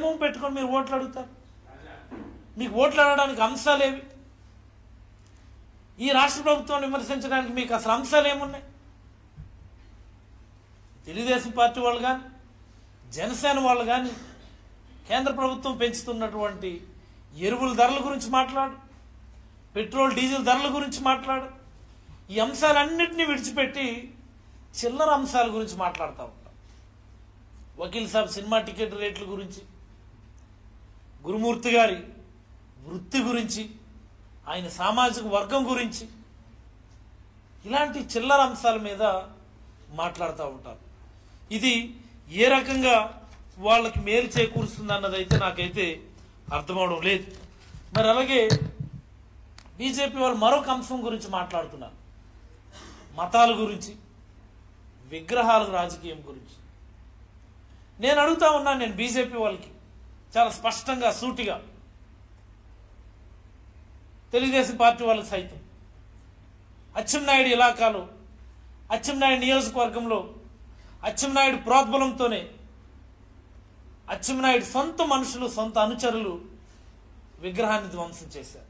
ఏమో పెట్టుకొని మీరు ఓట్లు అడుగుతారు మీకు ఓట్లు అడగడానికి అంశాలేవి ఈ రాష్ట్ర ప్రభుత్వాన్ని విమర్శించడానికి మీకు అసలు అంశాలు ఏమున్నాయి తెలుగుదేశం పార్టీ వాళ్ళు కానీ జనసేన వాళ్ళు కానీ కేంద్ర ప్రభుత్వం పెంచుతున్నటువంటి ఎరువుల ధరల గురించి మాట్లాడు పెట్రోల్ డీజిల్ ధరల గురించి మాట్లాడు ఈ అంశాలన్నింటినీ విడిచిపెట్టి చిల్లర అంశాల గురించి మాట్లాడుతూ ఉంటాం వకీల్ సాబ్ సినిమా టికెట్ రేట్ల గురించి గురుమూర్తి గారి వృత్తి గురించి ఆయన సామాజిక వర్గం గురించి ఇలాంటి చిల్లర అంశాల మీద మాట్లాడుతూ ఉంటారు ఇది ఏ రకంగా వాళ్ళకి మేలు చేకూరుస్తుంది అన్నదైతే నాకైతే అర్థమవడం లేదు మరి అలాగే బీజేపీ వాళ్ళు మరొక అంశం గురించి మాట్లాడుతున్నారు మతాల గురించి విగ్రహాల రాజకీయం గురించి నేను అడుగుతా ఉన్నాను నేను బీజేపీ వాళ్ళకి చాలా స్పష్టంగా సూటిగా తెలుగుదేశం పార్టీ వాళ్ళకి సైతం అచ్చెన్నాయుడు ఇలాకాలో అచ్చెన్నాయుడు నియోజకవర్గంలో అచ్చెన్నాయుడు ప్రోద్బలంతోనే అచ్చెన్నాయుడు సొంత మనుషులు సొంత అనుచరులు విగ్రహాన్ని ధ్వంసం చేశారు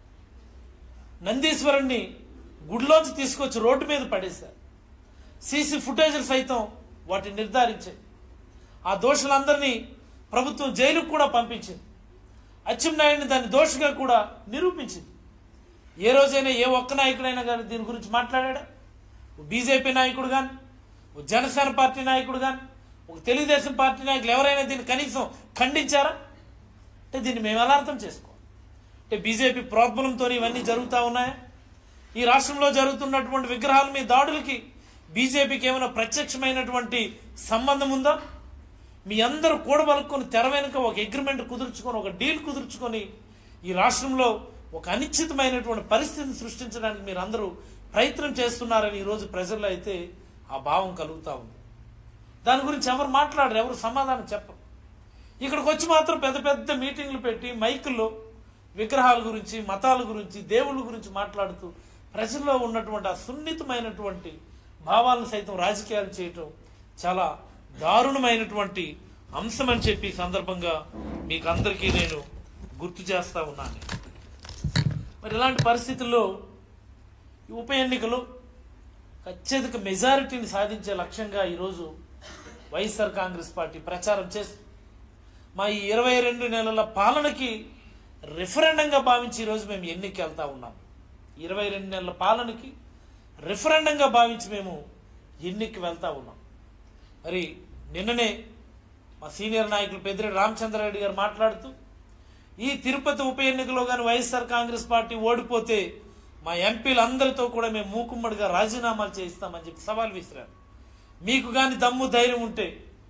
నందీశ్వరుణ్ణి గుడిలోంచి తీసుకొచ్చి రోడ్డు మీద పడేశారు సీసీ ఫుటేజ్లు సైతం వాటిని నిర్ధారించాయి ఆ దోషులందరినీ ప్రభుత్వం జైలుకు కూడా పంపించింది అచ్చెన్నాయుడిని దాని దోషిగా కూడా నిరూపించింది ఏ రోజైనా ఏ ఒక్క నాయకుడైనా కానీ దీని గురించి మాట్లాడా బీజేపీ నాయకుడు కానీ ఓ జనసేన పార్టీ నాయకుడు కానీ ఒక తెలుగుదేశం పార్టీ నాయకులు ఎవరైనా దీన్ని కనీసం ఖండించారా అంటే దీన్ని మేము ఎలా అర్థం చేసుకోవాలి అంటే బీజేపీ ప్రోద్బలంతో ఇవన్నీ జరుగుతూ ఉన్నాయా ఈ రాష్ట్రంలో జరుగుతున్నటువంటి విగ్రహాల మీద దాడులకి బీజేపీకి ఏమైనా ప్రత్యక్షమైనటువంటి సంబంధం ఉందా మీ అందరూ కూడబలుకొని తెర వెనుక ఒక అగ్రిమెంట్ కుదుర్చుకొని ఒక డీల్ కుదుర్చుకొని ఈ రాష్ట్రంలో ఒక అనిశ్చితమైనటువంటి పరిస్థితిని సృష్టించడానికి మీరు అందరూ ప్రయత్నం చేస్తున్నారని ఈరోజు ప్రజల్లో అయితే ఆ భావం కలుగుతా ఉంది దాని గురించి ఎవరు మాట్లాడరు ఎవరు సమాధానం చెప్పరు ఇక్కడికి వచ్చి మాత్రం పెద్ద పెద్ద మీటింగ్లు పెట్టి మైకుల్లో విగ్రహాల గురించి మతాల గురించి దేవుళ్ళ గురించి మాట్లాడుతూ ప్రజల్లో ఉన్నటువంటి ఆ సున్నితమైనటువంటి భావాలను సైతం రాజకీయాలు చేయటం చాలా దారుణమైనటువంటి అంశం అని చెప్పి ఈ సందర్భంగా మీకు అందరికీ నేను గుర్తు చేస్తా ఉన్నాను మరి ఇలాంటి పరిస్థితుల్లో ఈ ఉప ఎన్నికలు అత్యధిక మెజారిటీని సాధించే లక్ష్యంగా ఈరోజు వైఎస్ఆర్ కాంగ్రెస్ పార్టీ ప్రచారం చేస్తుంది మా ఈ ఇరవై రెండు నెలల పాలనకి రిఫరెండంగా భావించి ఈరోజు మేము ఎన్నిక వెళ్తా ఉన్నాం ఇరవై రెండు నెలల పాలనకి రిఫరెండంగా భావించి మేము ఎన్నికకి వెళ్తా ఉన్నాం మరి నిన్ననే మా సీనియర్ నాయకులు పెద్దిరెడ్డి రామచంద్రారెడ్డి గారు మాట్లాడుతూ ఈ తిరుపతి ఉప ఎన్నికలో కానీ వైఎస్ఆర్ కాంగ్రెస్ పార్టీ ఓడిపోతే మా ఎంపీలందరితో కూడా మేము మూకుమ్మడిగా రాజీనామాలు చేయిస్తామని చెప్పి సవాల్ విసిరారు మీకు కానీ దమ్ము ధైర్యం ఉంటే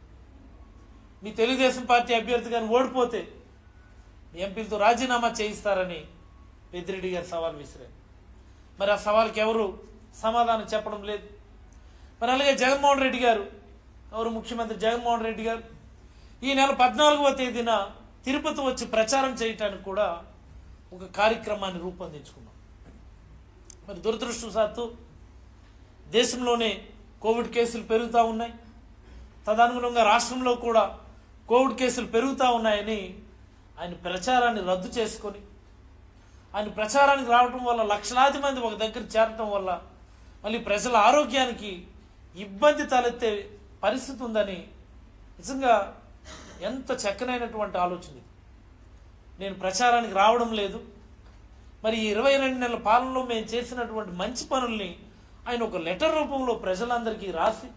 మీ తెలుగుదేశం పార్టీ అభ్యర్థి కానీ ఓడిపోతే మీ ఎంపీలతో రాజీనామా చేయిస్తారని పెద్దిరెడ్డి గారు సవాల్ విసిరారు మరి ఆ సవాల్కి ఎవరు సమాధానం చెప్పడం లేదు మరి అలాగే జగన్మోహన్ రెడ్డి గారు ఎవరు ముఖ్యమంత్రి జగన్మోహన్ రెడ్డి గారు ఈ నెల పద్నాలుగవ తేదీన తిరుపతి వచ్చి ప్రచారం చేయటానికి కూడా ఒక కార్యక్రమాన్ని రూపొందించుకున్నాం మరి దురదృష్టవశాత్తు దేశంలోనే కోవిడ్ కేసులు పెరుగుతూ ఉన్నాయి తదనుగుణంగా రాష్ట్రంలో కూడా కోవిడ్ కేసులు పెరుగుతూ ఉన్నాయని ఆయన ప్రచారాన్ని రద్దు చేసుకొని ఆయన ప్రచారానికి రావడం వల్ల లక్షలాది మంది ఒక దగ్గర చేరటం వల్ల మళ్ళీ ప్రజల ఆరోగ్యానికి ఇబ్బంది తలెత్తే పరిస్థితి ఉందని నిజంగా ఎంత చక్కనైనటువంటి ఆలోచన ఇది నేను ప్రచారానికి రావడం లేదు మరి ఈ ఇరవై రెండు నెలల పాలనలో మేము చేసినటువంటి మంచి పనుల్ని ఆయన ఒక లెటర్ రూపంలో ప్రజలందరికీ రాసి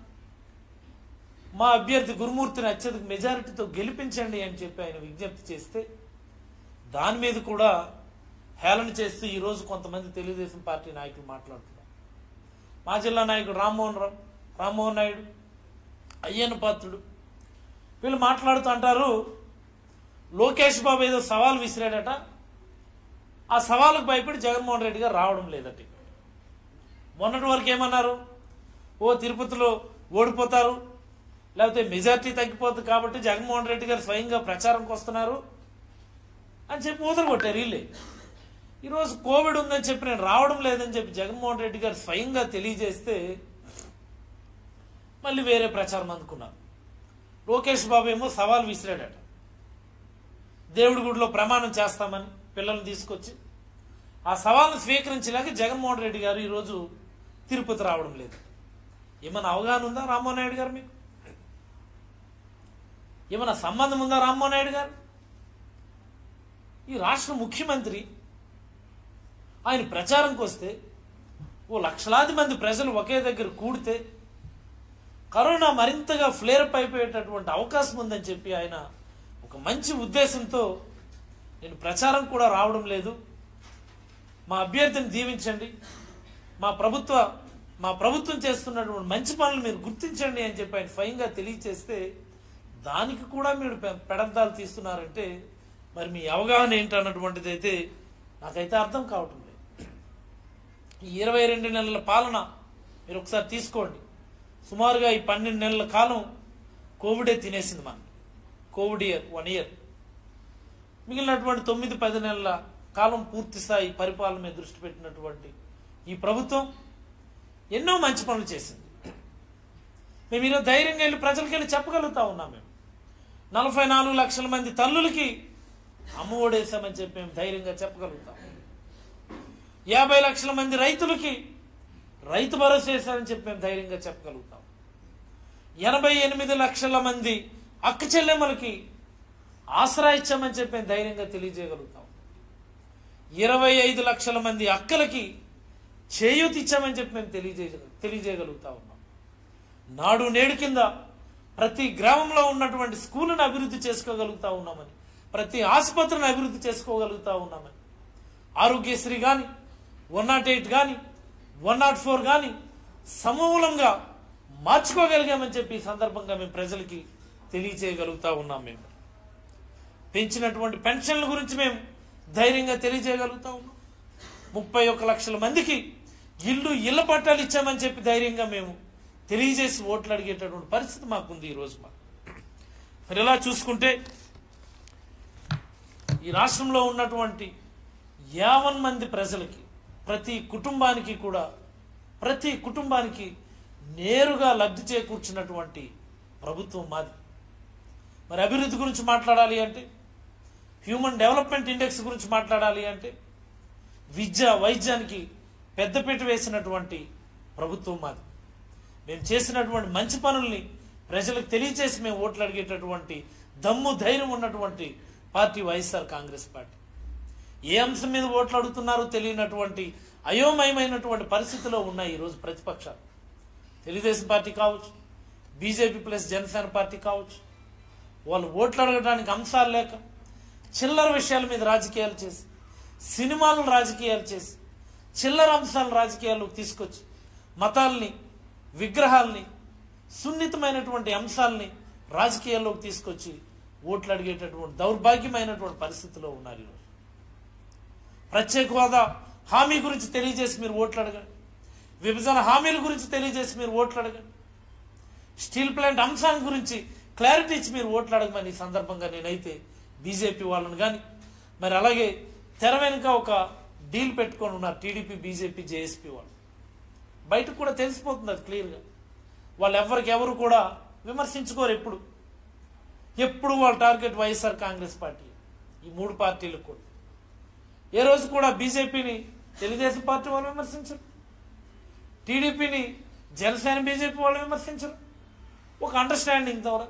మా అభ్యర్థి గురుమూర్తిని అత్యధిక మెజారిటీతో గెలిపించండి అని చెప్పి ఆయన విజ్ఞప్తి చేస్తే దాని మీద కూడా హేళన చేస్తూ ఈరోజు కొంతమంది తెలుగుదేశం పార్టీ నాయకులు మాట్లాడుతున్నారు మా జిల్లా నాయకుడు రామ్మోహన్ రావు రామ్మోహన్ నాయుడు అయ్యన్న పాత్రుడు వీళ్ళు మాట్లాడుతూ అంటారు లోకేష్ బాబు ఏదో సవాల్ విసిరాడట ఆ సవాలుకు భయపడి జగన్మోహన్ రెడ్డి గారు రావడం లేదట ఇక్కడ. మొన్నటి వరకు ఏమన్నారు ఓ తిరుపతిలో ఓడిపోతారు లేకపోతే మెజార్టీ తగ్గిపోతుంది కాబట్టి జగన్మోహన్ రెడ్డి గారు స్వయంగా ప్రచారంకి వస్తున్నారు అని చెప్పి ఊదరు కొట్టారు వీళ్ళే ఈరోజు కోవిడ్ ఉందని చెప్పి నేను రావడం లేదని చెప్పి జగన్మోహన్ రెడ్డి గారు స్వయంగా తెలియజేస్తే మళ్ళీ వేరే ప్రచారం అందుకున్నారు లోకేష్ బాబు ఏమో సవాల్ విసిరాడట దేవుడి గుడిలో ప్రమాణం చేస్తామని పిల్లల్ని తీసుకొచ్చి ఆ సవాల్ను స్వీకరించలేక జగన్మోహన్ రెడ్డి గారు ఈరోజు తిరుపతి రావడం లేదు ఏమైనా అవగాహన ఉందా రామ్మోహన్ నాయుడు గారు మీకు ఏమైనా సంబంధం ఉందా రామ్మోహన్ నాయుడు గారు ఈ రాష్ట్ర ముఖ్యమంత్రి ఆయన ప్రచారంకి వస్తే ఓ లక్షలాది మంది ప్రజలు ఒకే దగ్గర కూడితే కరోనా మరింతగా ఫ్లేరప్ అయిపోయేటటువంటి అవకాశం ఉందని చెప్పి ఆయన ఒక మంచి ఉద్దేశంతో నేను ప్రచారం కూడా రావడం లేదు మా అభ్యర్థిని దీవించండి మా ప్రభుత్వ మా ప్రభుత్వం చేస్తున్నటువంటి మంచి పనులు మీరు గుర్తించండి అని చెప్పి ఆయన స్వయంగా తెలియచేస్తే దానికి కూడా మీరు పె- పెడద్దాలు తీస్తున్నారంటే మరి మీ అవగాహన ఏంటన్నటువంటిది అయితే నాకైతే అర్థం కావటం లేదు ఈ ఇరవై రెండు నెలల పాలన మీరు ఒకసారి తీసుకోండి సుమారుగా ఈ పన్నెండు నెలల కాలం కోవిడే తినేసింది మన కోవిడ్ ఇయర్ వన్ ఇయర్ మిగిలినటువంటి తొమ్మిది పది నెలల కాలం పూర్తి స్థాయి పరిపాలన మీద దృష్టి పెట్టినటువంటి ఈ ప్రభుత్వం ఎన్నో మంచి పనులు చేసింది మేము ఈరోజు ధైర్యంగా వెళ్ళి ప్రజలకు వెళ్ళి చెప్పగలుగుతా ఉన్నాం మేము నలభై నాలుగు లక్షల మంది తల్లులకి అమ్మ ఓడేసామని చెప్పి మేము ధైర్యంగా చెప్పగలుగుతాం యాభై లక్షల మంది రైతులకి రైతు భరోసా వేశారని చెప్పి మేము ధైర్యంగా చెప్పగలుగుతాం ఎనభై ఎనిమిది లక్షల మంది అక్క చెల్లెమ్మలకి ఆసరా ఇచ్చామని చెప్పి మేము ధైర్యంగా తెలియజేయగలుగుతాం ఇరవై ఐదు లక్షల మంది అక్కలకి చేయూతి ఇచ్చామని చెప్పి మేము తెలియజేయ తెలియజేయగలుగుతా ఉన్నాం నాడు నేడు కింద ప్రతి గ్రామంలో ఉన్నటువంటి స్కూళ్ళను అభివృద్ధి చేసుకోగలుగుతా ఉన్నామని ప్రతి ఆసుపత్రిని అభివృద్ధి చేసుకోగలుగుతా ఉన్నామని ఆరోగ్యశ్రీ కానీ వన్ నాట్ ఎయిట్ కానీ వన్ నాట్ ఫోర్ కానీ సమూలంగా మార్చుకోగలిగామని చెప్పి ఈ సందర్భంగా మేము ప్రజలకి తెలియజేయగలుగుతా ఉన్నాం మేము పెంచినటువంటి పెన్షన్ల గురించి మేము ధైర్యంగా తెలియజేయగలుగుతా ఉన్నాం ముప్పై ఒక్క లక్షల మందికి ఇల్లు ఇళ్ల పట్టాలు ఇచ్చామని చెప్పి ధైర్యంగా మేము తెలియజేసి ఓట్లు అడిగేటటువంటి పరిస్థితి మాకుంది ఈ రోజు మాకు మరి ఇలా చూసుకుంటే ఈ రాష్ట్రంలో ఉన్నటువంటి యావన్ మంది ప్రజలకి ప్రతి కుటుంబానికి కూడా ప్రతి కుటుంబానికి నేరుగా లబ్ధి చేకూర్చినటువంటి ప్రభుత్వం మాది మరి అభివృద్ధి గురించి మాట్లాడాలి అంటే హ్యూమన్ డెవలప్మెంట్ ఇండెక్స్ గురించి మాట్లాడాలి అంటే విద్య వైద్యానికి పెద్దపీట వేసినటువంటి ప్రభుత్వం మాది మేము చేసినటువంటి మంచి పనుల్ని ప్రజలకు తెలియచేసి మేము ఓట్లు అడిగేటటువంటి దమ్ము ధైర్యం ఉన్నటువంటి పార్టీ వైఎస్ఆర్ కాంగ్రెస్ పార్టీ ఏ అంశం మీద ఓట్లు అడుగుతున్నారో తెలియనటువంటి అయోమయమైనటువంటి పరిస్థితిలో ఉన్నాయి ఈరోజు ప్రతిపక్షాలు తెలుగుదేశం పార్టీ కావచ్చు బీజేపీ ప్లస్ జనసేన పార్టీ కావచ్చు వాళ్ళు ఓట్లు అడగడానికి అంశాలు లేక చిల్లర విషయాల మీద రాజకీయాలు చేసి సినిమాలను రాజకీయాలు చేసి చిల్లర అంశాలను రాజకీయాల్లోకి తీసుకొచ్చి మతాల్ని విగ్రహాల్ని సున్నితమైనటువంటి అంశాలని రాజకీయాల్లోకి తీసుకొచ్చి ఓట్లు అడిగేటటువంటి దౌర్భాగ్యమైనటువంటి పరిస్థితిలో ఉన్నారు ఈరోజు ప్రత్యేక హోదా హామీ గురించి తెలియజేసి మీరు ఓట్లు అడగండి విభజన హామీల గురించి తెలియజేసి మీరు ఓట్లు అడగండి స్టీల్ ప్లాంట్ అంశాన్ని గురించి క్లారిటీ ఇచ్చి మీరు ఓట్లు అడగమని ఈ సందర్భంగా నేనైతే బీజేపీ వాళ్ళని కానీ మరి అలాగే తెర వెనుక ఒక డీల్ పెట్టుకొని ఉన్నారు టీడీపీ బీజేపీ జేఎస్పీ వాళ్ళు బయటకు కూడా తెలిసిపోతుంది అది క్లియర్గా వాళ్ళు ఎవరికి ఎవరు కూడా విమర్శించుకోరు ఎప్పుడు ఎప్పుడు వాళ్ళ టార్గెట్ వైఎస్ఆర్ కాంగ్రెస్ పార్టీ ఈ మూడు పార్టీలకు కూడా ఏ రోజు కూడా బీజేపీని తెలుగుదేశం పార్టీ వాళ్ళు విమర్శించరు టీడీపీని జనసేన బీజేపీ వాళ్ళు విమర్శించరు ఒక అండర్స్టాండింగ్ ద్వారా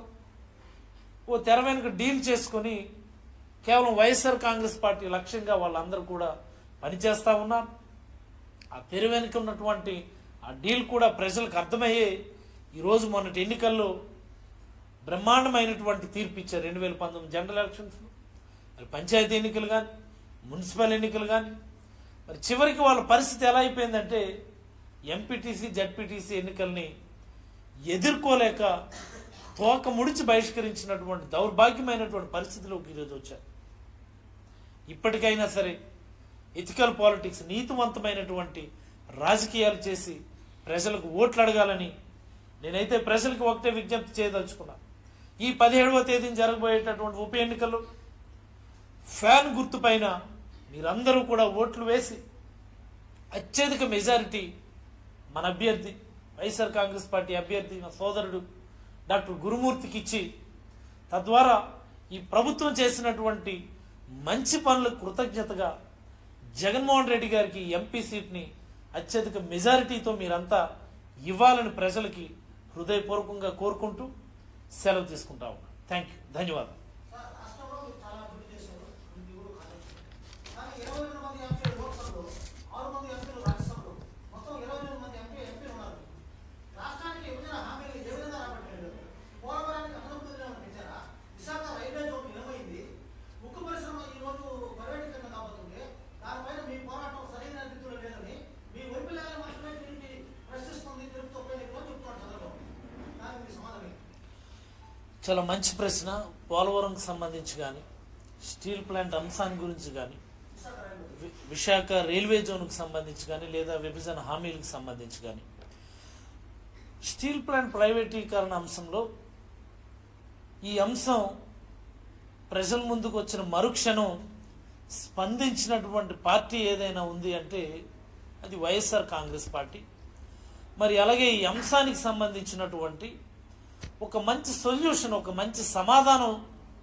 ఓ తెర వెనుక డీల్ చేసుకొని కేవలం వైఎస్ఆర్ కాంగ్రెస్ పార్టీ లక్ష్యంగా వాళ్ళందరూ కూడా పనిచేస్తా ఉన్నారు ఆ తెర వెనుక ఉన్నటువంటి ఆ డీల్ కూడా ప్రజలకు అర్థమయ్యే ఈరోజు మొన్నటి ఎన్నికల్లో బ్రహ్మాండమైనటువంటి తీర్పు ఇచ్చారు రెండు వేల పంతొమ్మిది జనరల్ ఎలక్షన్స్లో మరి పంచాయతీ ఎన్నికలు కానీ మున్సిపల్ ఎన్నికలు కానీ మరి చివరికి వాళ్ళ పరిస్థితి ఎలా అయిపోయిందంటే ఎంపీటీసీ జడ్పీటీసీ ఎన్నికల్ని ఎదుర్కోలేక తోక ముడిచి బహిష్కరించినటువంటి దౌర్భాగ్యమైనటువంటి పరిస్థితిలోకి ఈరోజు వచ్చారు ఇప్పటికైనా సరే ఎథికల్ పాలిటిక్స్ నీతివంతమైనటువంటి రాజకీయాలు చేసి ప్రజలకు ఓట్లు అడగాలని నేనైతే ప్రజలకు ఒకటే విజ్ఞప్తి చేయదలుచుకున్నా ఈ పదిహేడవ తేదీన జరగబోయేటటువంటి ఉప ఎన్నికల్లో ఫ్యాన్ గుర్తుపైన మీరందరూ కూడా ఓట్లు వేసి అత్యధిక మెజారిటీ మన అభ్యర్థి వైఎస్ఆర్ కాంగ్రెస్ పార్టీ అభ్యర్థి నా సోదరుడు డాక్టర్ గురుమూర్తికి ఇచ్చి తద్వారా ఈ ప్రభుత్వం చేసినటువంటి మంచి పనులకు కృతజ్ఞతగా జగన్మోహన్ రెడ్డి గారికి ఎంపీ సీట్ని అత్యధిక మెజారిటీతో మీరంతా ఇవ్వాలని ప్రజలకి హృదయపూర్వకంగా కోరుకుంటూ సెలవు తీసుకుంటా ఉన్నాను థ్యాంక్ యూ ధన్యవాదాలు సార్ రాష్ట్రంలో మీరు చాలా అభివృద్ధి చేశారు ఇది కూడా కాదు కానీ ఇరవై రెండు మంది ఎంపీలు లోక్సభలో ఆరు మంది ఎంపీలు రాజ్యసభలో మొత్తం ఇరవై రెండు మంది ఎంపీ ఎంపీలు ఉన్నారు రాష్ట్రానికి విభజన హామీలు ఏ విధంగా రాబట్టారు పోలవరానికి అదనపు పెంచారా విశాఖ రైల్వే జోన్ నిలమైంది ఉక్కు పరిశ్రమ ఈ రోజు ప్రైవేటీకరణ కాబోతుంది దానిపైన మీ పోరాటం సరైన రీతిలో లేదని మీ వైపులేని మాత్రమే టీడీపీ ప్రశ్నిస్తుంది తిరుపతి ఉప ఎన్నికలో చెప్తున్నారు చంద్రబాబు దానికి మీ సమాధానం ఏంటి? చాలా మంచి ప్రశ్న పోలవరంకి సంబంధించి కానీ స్టీల్ ప్లాంట్ అంశాన్ని గురించి కానీ విశాఖ రైల్వే వి- విశాఖ రైల్వే జోన్కు సంబంధించి కానీ లేదా విభజన హామీలకు సంబంధించి కానీ స్టీల్ ప్లాంట్ ప్రైవేటీకరణ అంశంలో ఈ అంశం ప్రజల ముందుకు వచ్చిన మరుక్షణం స్పందించినటువంటి పార్టీ ఏదైనా ఉంది అంటే అది వైఎస్ఆర్ కాంగ్రెస్ పార్టీ మరి అలాగే ఈ అంశానికి సంబంధించినటువంటి ఒక మంచి సొల్యూషన్ ఒక మంచి సమాధానం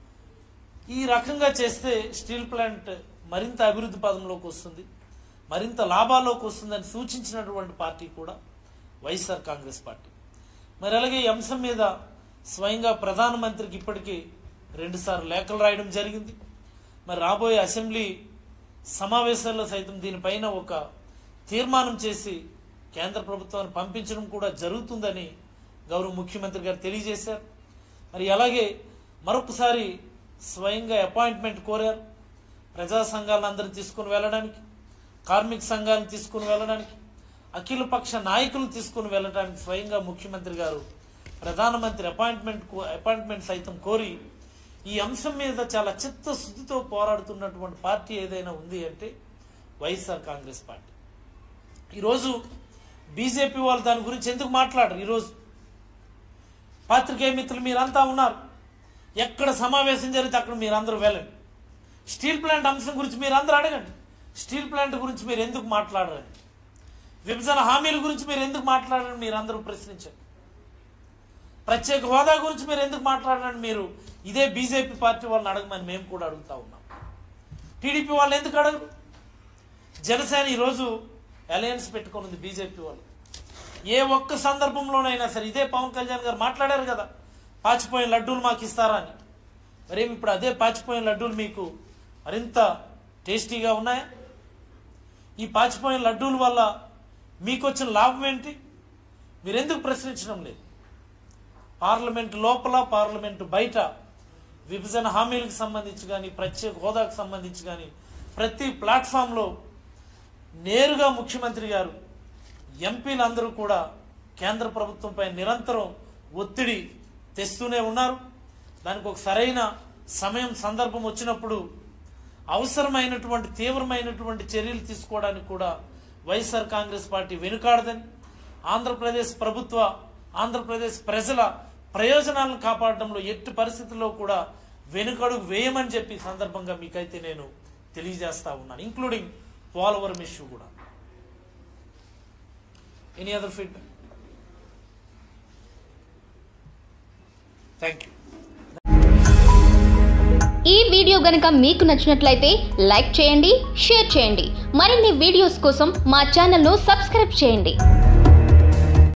ఈ రకంగా చేస్తే స్టీల్ ప్లాంట్ మరింత అభివృద్ధి పదంలోకి వస్తుంది మరింత లాభాల్లోకి వస్తుందని సూచించినటువంటి పార్టీ కూడా వైఎస్ఆర్ కాంగ్రెస్ పార్టీ మరి అలాగే ఈ అంశం మీద స్వయంగా ప్రధానమంత్రికి ఇప్పటికీ రెండుసార్లు లేఖలు రాయడం జరిగింది మరి రాబోయే అసెంబ్లీ సమావేశాల్లో సైతం దీనిపైన ఒక తీర్మానం చేసి కేంద్ర ప్రభుత్వాన్ని పంపించడం కూడా జరుగుతుందని గౌరవ ముఖ్యమంత్రి గారు తెలియజేశారు మరి అలాగే మరొకసారి స్వయంగా అపాయింట్మెంట్ కోరారు ప్రజా సంఘాలను అందరూ తీసుకుని వెళ్ళడానికి కార్మిక సంఘాలను తీసుకుని వెళ్ళడానికి అఖిల పక్ష నాయకులను తీసుకుని వెళ్ళడానికి స్వయంగా ముఖ్యమంత్రి గారు ప్రధానమంత్రి అపాయింట్మెంట్ కో- అపాయింట్మెంట్ సైతం కోరి ఈ అంశం మీద చాలా చిత్తశుద్ధితో పోరాడుతున్నటువంటి పార్టీ ఏదైనా ఉంది అంటే వైఎస్ఆర్ కాంగ్రెస్ పార్టీ ఈరోజు బీజేపీ వాళ్ళు దాని గురించి ఎందుకు మాట్లాడరు ఈరోజు పాత్రికేయ మిత్రులు మీరంతా ఉన్నారు ఎక్కడ సమావేశం జరిగితే అక్కడ మీరందరూ వెళ్ళండి స్టీల్ ప్లాంట్ అంశం గురించి మీరందరూ అడగండి స్టీల్ ప్లాంట్ గురించి మీరు ఎందుకు మాట్లాడరని విభజన హామీల గురించి మీరు ఎందుకు మాట్లాడరని మీరు అందరూ ప్రశ్నించండి ప్రత్యేక హోదా గురించి మీరు ఎందుకు మాట్లాడరని మీరు ఇదే బీజేపీ పార్టీ వాళ్ళని అడగమని మేము కూడా అడుగుతా ఉన్నాం టీడీపీ వాళ్ళు ఎందుకు అడగరు జనసేన ఈరోజు అలయన్స్ పెట్టుకుని ఉంది బీజేపీ వాళ్ళు ఏ ఒక్క సందర్భంలోనైనా సరే ఇదే పవన్ కళ్యాణ్ గారు మాట్లాడారు కదా పాచిపోయిన లడ్డూలు మాకు ఇస్తారా అని మరేమి ఇప్పుడు అదే పాచిపోయిన లడ్డూలు మీకు మరింత టేస్టీగా ఉన్నాయా ఈ పాచిపోయిన లడ్డూల వల్ల మీకు వచ్చిన లాభం ఏంటి మీరెందుకు ప్రశ్నించడం లేదు పార్లమెంట్ లోపల పార్లమెంట్ బయట విభజన హామీలకు సంబంధించి కానీ ప్రత్యేక హోదాకు సంబంధించి కానీ ప్రతి ప్లాట్ఫామ్లో నేరుగా ముఖ్యమంత్రి గారు ఎంపీలందరూ కూడా కేంద్ర ప్రభుత్వంపై నిరంతరం ఒత్తిడి తెస్తూనే ఉన్నారు దానికి ఒక సరైన సమయం సందర్భం వచ్చినప్పుడు అవసరమైనటువంటి తీవ్రమైనటువంటి చర్యలు తీసుకోవడానికి కూడా వైఎస్ఆర్ కాంగ్రెస్ పార్టీ వెనుకాడదని ఆంధ్రప్రదేశ్ ప్రభుత్వ ఆంధ్రప్రదేశ్ ప్రజల ప్రయోజనాలను కాపాడడంలో ఎట్టి పరిస్థితుల్లో కూడా వెనుకడుగు వేయమని చెప్పి ఈ సందర్భంగా మీకైతే నేను తెలియజేస్తా ఉన్నాను ఇంక్లూడింగ్ పోలవరం ఇష్యూ కూడా any other feedback thank you ఈ వీడియో గనుక మీకు నచ్చినట్లయితే లైక్ చేయండి షేర్ చేయండి మరిన్ని వీడియోస్ కోసం మా ఛానల్ను సబ్స్క్రైబ్ చేయండి